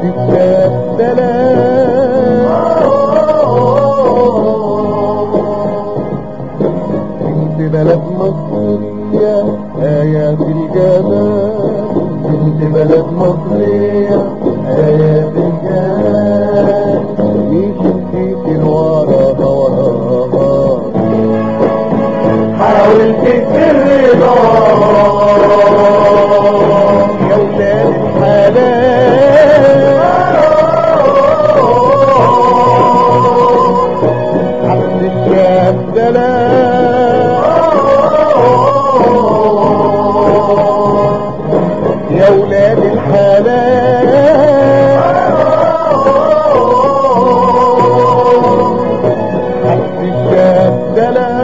الشاب بنت بلد مصرية آيات الجمال بنت بلد مصرية آيات الجمال مشيت وراها وراها حاولت الرضا يا ولاد الحلال عبد الشاب دلال يا ولاد الحلال عبد الشاب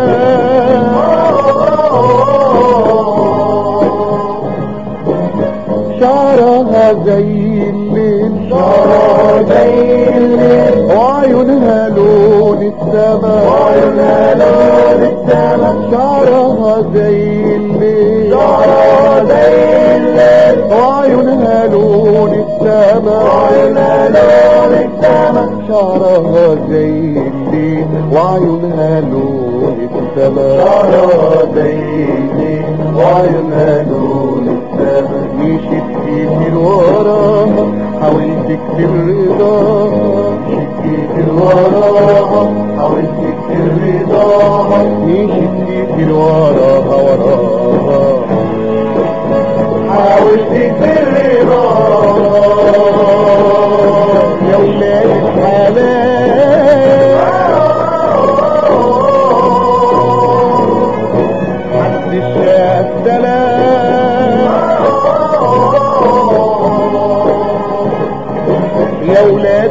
دلال شعرها زي الليل شعرها زي الليل وعيونها لون السماء وعيونها لون السما شعرها زي الليل شعرها زي الليل وعيونها لون السماء وعيونها لون السما شعرها زي الليل وعيونها لون السماء شعرها زي الليل وعيونها لون السما مشيت كتير وراها حاولت كتير رضاها شكيت وراها حاولت رضاها مشيت كتير وراها وراها حاولت رضاها يا ولاد الحلال عبد الشاب دلال يا ولاد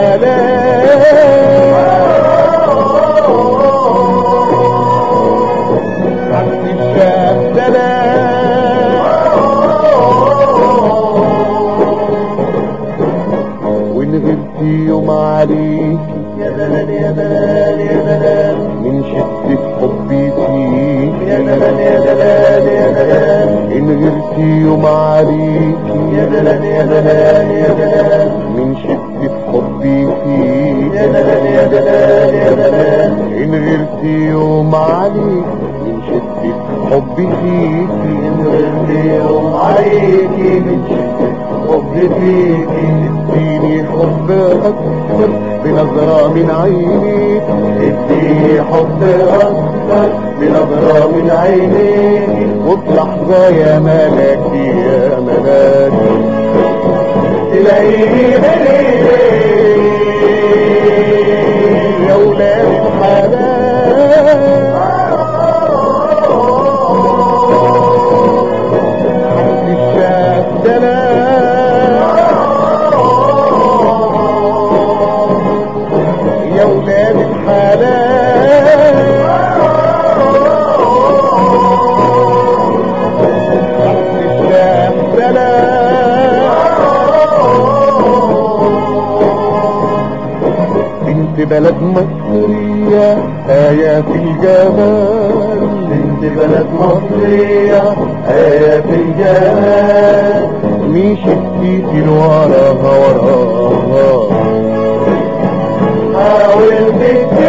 الحلال عبد الشاب دلال وان غبت يوم عليك يا دلال يا دلال يا دلال من شدة حبي فيك يا دلال يا دلال يا دلال إن غيرت يوم عليك يا دلال يا دلال يا دلال من شدة حبي فيك يا دلال يا دلال يا دلال إن غيرت يوم عليك من شدة حبي فيك غيرت يوم عليكي من شدة حب فيكي اديني حب أكثر بنظرة من عينيك اديني حب أكثر بنظرة من عينيك وفي لحظة يا ملاكي يا ملاكي تلاقيني بليلي يا ولاد الحلال عبد الشاب دلال يا ولاد الحلال عبد الشاب دلال بنت بلد مصرية آية في الجمال بنت بلد مصرية آية في الجمال مشيت كتير وراها وراها حاولت